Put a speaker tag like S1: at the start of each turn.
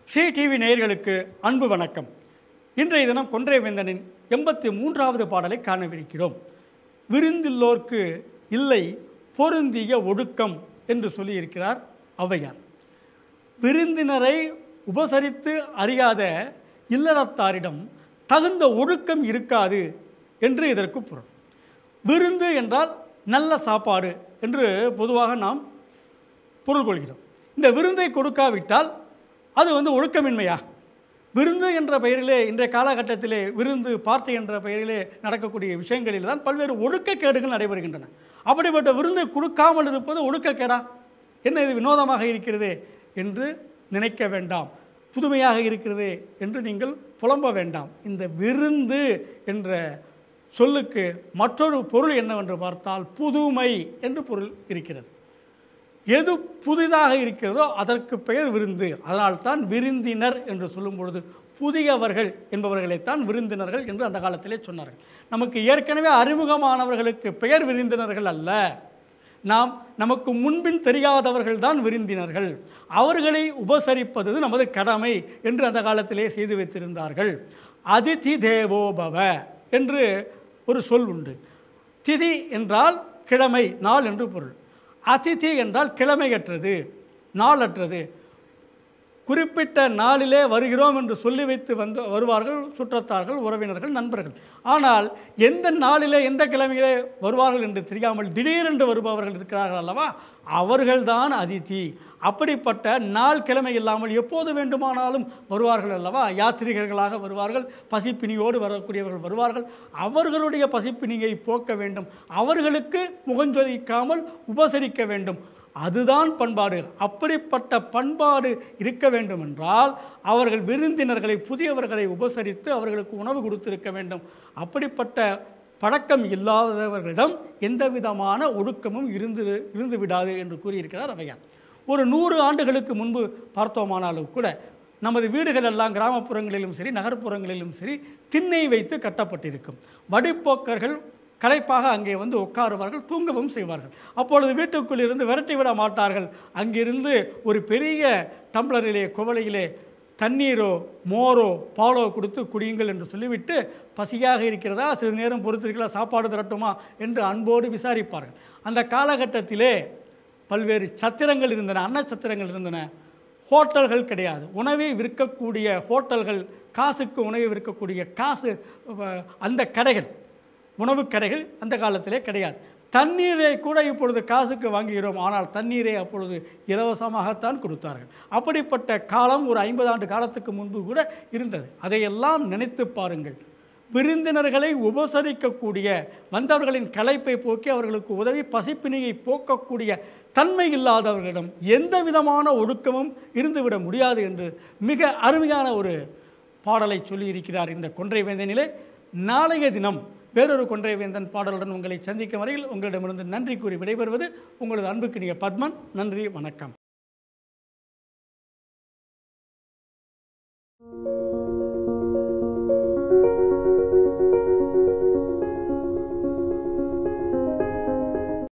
S1: Sri TV நேயர்களுக்கு அன்பு வணக்கம் இன்றைய தினம் கொன்றை வேந்தனின் எண்பத்தி மூன்றாவது பாடலை காணவிருக்கிறோம் விருந்தில்லோர்க்கு இல்லை பொருந்திய ஒடுக்கம் என்று சொல்லியிருக்கிறார் ஔவையார் விருந்தினரை உபசரித்து அறியாத இல்லறத்தாரிடம் தகுந்த ஒழுக்கம் இருக்காது என்று இதற்கு பொருள் விருந்து என்றால் நல்ல சாப்பாடு என்று பொதுவாக நாம் பொருள் கொள்கிறோம் இந்த விருந்தை கொடுக்காவிட்டால் அது வந்து ஒழுக்கமின்மையா விருந்து என்ற பெயரிலே இன்றைய காலகட்டத்திலே விருந்து பார்ட்டி என்ற பெயரிலே நடக்கக்கூடிய விஷயங்களில் தான் பல்வேறு ஒழுக்கக்கேடுகள் நடைபெறுகின்றன அப்படிப்பட்ட விருந்தை கொடுக்காமல் இருப்பது ஒழுக்கக்கேடா என்ன இது வினோதமாக இருக்கிறது என்று நினைக்க வேண்டாம் புதுமையாக இருக்கிறது என்று நீங்கள் புலம்ப வேண்டாம் இந்த விருந்து என்ற சொல்லுக்கு மற்றொரு பொருள் என்னவென்று பார்த்தால் புதுமை என்று பொருள் இருக்கிறது எது புதிதாக இருக்கிறதோ அதற்கு பெயர் விருந்து அதனால்தான் விருந்தினர் என்று சொல்லும் பொழுது புதியவர்கள் என்பவர்களைத்தான் விருந்தினர்கள் என்று அந்த காலத்திலே சொன்னார்கள் நமக்கு ஏற்கனவே அறிமுகமானவர்களுக்கு பெயர் விருந்தினர்கள் அல்ல நாம் நமக்கு முன்பின் தெரியாதவர்கள் தான் விருந்தினர்கள் அவர்களை உபசரிப்பது நமது கடமை என்று அந்த காலத்திலே செய்து வைத்திருந்தார்கள் அதிதி தேவோபவ என்று ஒரு சொல் உண்டு திதி என்றால் கிழமை நாள் என்று பொருள் அதிதி என்றால் கிழமையற்றது நாளற்றது குறிப்பிட்ட நாளிலே வருகிறோம் என்று சொல்லி வைத்து வந்து வருவார்கள் சுற்றத்தார்கள் உறவினர்கள் நண்பர்கள் ஆனால் எந்த நாளிலே எந்த கிழமையிலே வருவார்கள் என்று தெரியாமல் திடீரென்று வருபவர்கள் இருக்கிறார்கள் அல்லவா அவர்கள்தான் அதிதி அப்படிப்பட்ட நாள் கிழமை இல்லாமல் எப்போது வேண்டுமானாலும் வருவார்கள் அல்லவா யாத்திரிகர்களாக வருவார்கள் பசிப்பினியோடு வரக்கூடியவர்கள் வருவார்கள் அவர்களுடைய பசிப்பினியை போக்க வேண்டும் அவர்களுக்கு முகஞ்சொலிக்காமல் உபசரிக்க வேண்டும் அதுதான் பண்பாடு அப்படிப்பட்ட பண்பாடு இருக்க வேண்டும் என்றால் அவர்கள் விருந்தினர்களை புதியவர்களை உபசரித்து அவர்களுக்கு உணவு கொடுத்திருக்க வேண்டும் அப்படிப்பட்ட பழக்கம் இல்லாதவர்களிடம் எந்த விதமான ஒழுக்கமும் இருந்து இருந்து விடாது என்று கூறியிருக்கிறார் அவையார் ஒரு நூறு ஆண்டுகளுக்கு முன்பு பார்த்தோமானாலும் கூட நமது வீடுகள் எல்லாம் கிராமப்புறங்களிலும் சரி நகர்ப்புறங்களிலும் சரி திண்ணை வைத்து கட்டப்பட்டிருக்கும் வடிப்போக்கர்கள் களைப்பாக அங்கே வந்து உட்காருவார்கள் தூங்கவும் செய்வார்கள் அப்பொழுது வீட்டுக்குள் இருந்து விரட்டி விட மாட்டார்கள் அங்கிருந்து ஒரு பெரிய டம்ளரிலே குவளையிலே தண்ணீரோ மோரோ பாலோ கொடுத்து குடியுங்கள் என்று சொல்லிவிட்டு பசியாக இருக்கிறதா சிறிது நேரம் பொறுத்திருக்கிறா சாப்பாடு தரட்டுமா என்று அன்போடு விசாரிப்பார்கள் அந்த காலகட்டத்திலே பல்வேறு சத்திரங்கள் இருந்தன அன்ன சத்திரங்கள் இருந்தன ஹோட்டல்கள் கிடையாது உணவை விற்கக்கூடிய ஹோட்டல்கள் காசுக்கு உணவை விற்கக்கூடிய காசு அஹ், அந்த கடைகள் உணவு கடைகள் அந்த காலத்திலே கிடையாது தண்ணீரை கூட இப்பொழுது காசுக்கு வாங்குகிறோம் ஆனால் தண்ணீரை அப்பொழுது இலவசமாகத்தான் கொடுத்தார்கள் அப்படிப்பட்ட காலம் ஒரு ஐம்பது ஆண்டு காலத்துக்கு முன்பு கூட இருந்தது அதையெல்லாம் நினைத்து பாருங்கள் விருந்தினர்களை உபசரிக்கக்கூடிய வந்தவர்களின் களைப்பை போக்கி அவர்களுக்கு உதவி பசிப்பினியை போக்கக்கூடிய தன்மை இல்லாதவர்களிடம் எந்த விதமான ஒழுக்கமும் இருந்துவிட முடியாது என்று மிக அருமையான ஒரு பாடலை சொல்லியிருக்கிறார் இந்த கொன்றை வேந்தனிலே நாளைய தினம் வேறொரு கொன்றை வேந்தன் பாடலுடன் உங்களை சந்திக்கும் வரையில் உங்களிடமிருந்து நன்றி கூறி விடைபெறுவது உங்களது அன்புக்கினிய பத்மன் நன்றி வணக்கம்